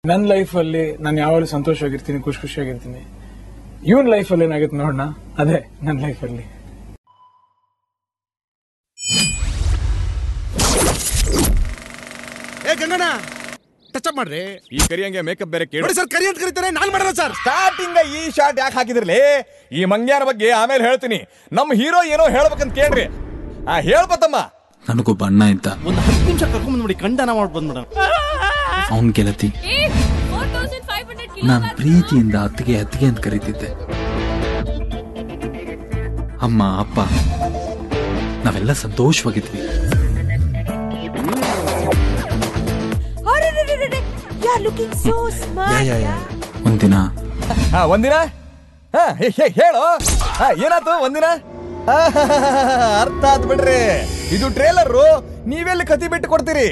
ನನ್ನ ಲೈಫಲ್ಲಿ ನಾನು ಯಾವಾಗಲೂ ಸಂತೋಷವಾಗಿರ್ತೀನಿ ಖುಷಿ ಖುಷಿಯಾಗಿರ್ತೀನಿ ಇವನ್ ಲೈಫಲ್ಲಿ ಏನಾಗುತ್ತೆ ನೋಡೋಣ ಅದೇ ನನ್ನ ಲೈಫಲ್ಲಿ ಏ ಗಂಗಣ್ಣ ಟಚ್ ಅಪ್ ಮಾಡ್ರಿ ಈ ಕರಿಯಂಗೆ ಮೇಕಪ್ ಬೇರೆ ಕೇಳಿ ನೋಡಿ ಸರ್ ಕರಿ ಅಂತ ಕರೀತಾರೆ ನಾನ್ ಮಾಡಲ್ಲ ಸರ್ ಸ್ಟಾರ್ಟಿಂಗ್ ಈ ಶಾಟ್ ಯಾಕೆ ಹಾಕಿದ್ರಲಿ ಈ ಮಂಗ್ಯಾನ ಬಗ್ಗೆ ಆಮೇಲೆ ಹೇಳ್ತೀನಿ ನಮ್ಮ ಹೀರೋ ಏನೋ ಹೇಳ್ಬೇಕಂತ ಕೇಳ್ರಿ ಆ ಹೇಳ್ಬತ್ತಮ್ಮ ನನಗೊಬ್ಬ ಅಣ್ಣ ಇದ್ದ ಒಂದು ಹತ್ತು ನಿಮಿಷ ಕರ್ಕೊಂಡ್ ಬಂದ್ಬಿಡಿ ಕಂಡನ ಮಾಡಿ ಬಂದ್ಬಿಡ ಅವನ್ ಗೆಳತಿ ನಾನ್ ಪ್ರೀತಿಯಿಂದ ಅತ್ತಿಗೆ ಅತ್ತಿಗೆ ಅಂತ ಕರೀತಿದ್ದೆ ಅಮ್ಮ ಅಪ್ಪ ನಾವೆಲ್ಲ ಸಂತೋಷವಾಗಿದ್ವಿ you are looking so smart ಒಂದಿನ ಹಾ ಒಂದಿನ ಹಾ ಹೇ- ಹೇ- ಹೇಳು ಹಾ ಏನಾಯ್ತು ಒಂದಿನ ಆ, ಅರ್ಥ ಆತ್ ಬಿಡ್ರಿ ಇದು ಟ್ರೇಲರ್ ನೀವೆಲ್ಲಿ ಕತಿ ಬಿಟ್ಟು ಕೊಡ್ತೀರಿ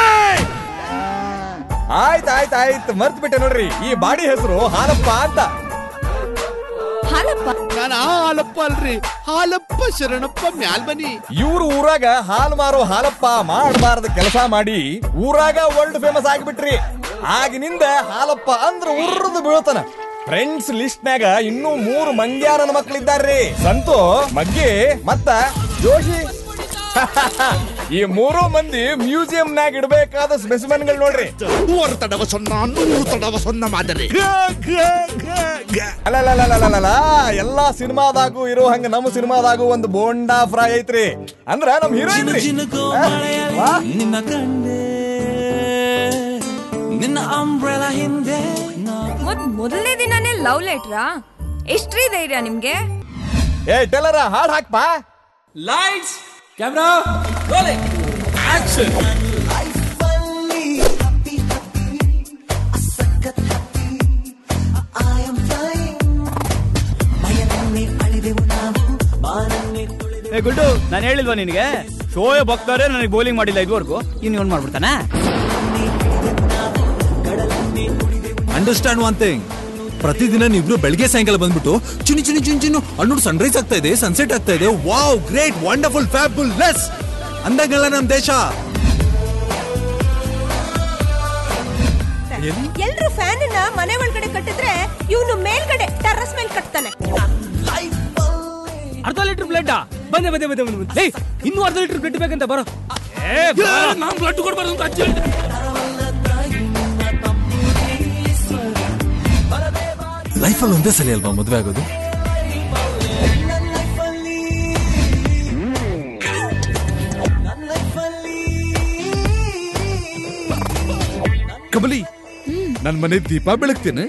ಆಯ್ತು ಆಯ್ತು ಆಯ್ತು ಮರ್ತ್ ಬಿಟ್ಟೆ ನೋಡ್ರಿ ಈ ಬಾಡಿ ಹೆಸರು ಹಾಲಪ್ಪ ಅಂತ ಹಾಲಪ್ಪ ನಾನು ಆ ಹಾಲಪ್ಪ ಅಲ್ರಿ ಹಾಲಪ್ಪ ಶರಣಪ್ಪ ಮ್ಯಾಲ್ ಬನ್ನಿ ಇವ್ರು ಊರಾಗ ಹಾಲು ಮಾರೋ ಹಾಲಪ್ಪ ಮಾಡಬಾರದ ಕೆಲಸ ಮಾಡಿ ಊರಾಗ ವರ್ಲ್ಡ್ ಫೇಮಸ್ ಆಗಿಬಿಟ್ರಿ ಆಗಿನಿಂದ ಹಾಲಪ್ಪ ಅಂದ್ರ ಉರ್ರದು ಬೀಳ್ತಾನ ಫ್ರೆಂಡ್ಸ್ ಲಿಸ್ಟ್ ನಾಗ ಇನ್ನೂ ಮೂರು ಮಂಗ್ಯಾರನ ಮಕ್ಕಳಿದ್ದಾರ್ರಿ ಸಂತು ಮಗ್ಗಿ ಮತ್ತ ಜೋಶಿ ಈ ಮೂರು ಮಂದಿ ಮ್ಯೂಸಿಯಂ ನಾಗ ಇಡಬೇಕಾದ ಸ್ಪೆಸಿಮೆನ್ ಗಳು ನೋಡ್ರಿ ಮೂವರು ತಡವ ಸೊನ್ನ ನೂರು ತಡವ ಸೊನ್ನ ಮಾದರಿ ಅಲ್ಲಲ್ಲ ಎಲ್ಲಾ ಸಿನಿಮಾದಾಗೂ ಇರೋ ಹಂಗ ನಮ್ಮ ಸಿನಿಮಾದಾಗೂ ಒಂದು ಬೋಂಡಾ ಫ್ರೈ ಐತ್ರಿ ಅಂದ್ರ ನಮ್ ಹೀರೋಯಿನ್ ನಿನ್ನ ಕಂಡೆ ನಿನ್ನ ಅಂಬ್ರೆಲಾ ಹಿಂದೆ ಮೊದ್ ಮೊದಲನೇ ದಿನನೇ ಲವ್ ಲೆಟ್ರಾ ಎಷ್ಟ್ರಿ ಧೈರ್ಯ ನಿಮ್ಗೆ ಏ ಟೆಲರ ಹಾಡ್ ಹಾಕ್ಪಾ ಲೈಟ್ಸ್ ಕ್ಯಾಮ್ರಾ ರೋಲಿಂಗ್ ಆಕ್ಷನ್ ಏ ಗುಡ್ಡು ನಾನು ಹೇಳಿಲ್ವಾ ನಿನಗೆ ಶೋಯಬ್ ಹೋಗ್ತಾರೆ ನನಗೆ ಬೌಲಿಂಗ್ ಮಾಡಿಲ್ಲ ಇದುವರೆಗೂ ಇನ್ನು ಇವನ್ ಮಾಡ್ಬಿಡ್ತಾನ ಅಂಡರ್ಸ್ಟ್ಯಾಂಡ್ ಒನ್ ಥಿಂಗ್ ಪ್ರತಿದಿನ ನೀವಿಬ್ರು ಬೆಳಗ್ಗೆ ಸಾಯಂಕಾಲ ಬಂದ್ಬಿಟ್ಟು ಚಿನಿ ಚಿನಿ ಚಿನಿ ಚಿನ್ನು ಅಣ್ಣು ಸನ್ರೈಸ್ ಆಗ್ತಾ ಇದೆ ಸನ್ಸೆಟ್ ಆಗ್ತಾ ಇದೆ wow great wonderful fabulous ಅಂದಂಗಲ್ಲ ನಮ್ ದೇಶ ಎಲ್ರು ಫ್ಯಾನ್ ನ ಮನೆ ಒಳಗಡೆ ಕಟ್ಟಿದ್ರೆ ಇವನು ಮೇಲ್ಗಡೆ ಟೆರ್ರಸ್ ಮೇಲೆ ಕಟ್ತಾನೆ ಅರ್ಧ ಲೀಟರ್ ಬ್ಲಡ್ ಬಂದೆ ಬಂದೆ ಬಂದೆ ಬಂದೆ ಏಯ್ ಇನ್ನೂ ಅರ್ಧ ಲೀಟರ್ ಬ್ಲಡ್ ಬೇಕಂತ ಬರೋ ನಾನು ಬ್ಲಡ್ ಕೊಡ್ಬಾರ್ದು ಅಂತ ಅಜ್ಜಿ ಹೇಳ್ದೆ. ಲೈಫಲ್ಲಿ ಒಂದೇ ಸಲ ಅಲ್ವಾ ಮದುವೆ ಆಗೋದು ಕಮಲಿ ನನ್ ಮನೆ ದೀಪ ಬೆಳಗ್ತೇನೆ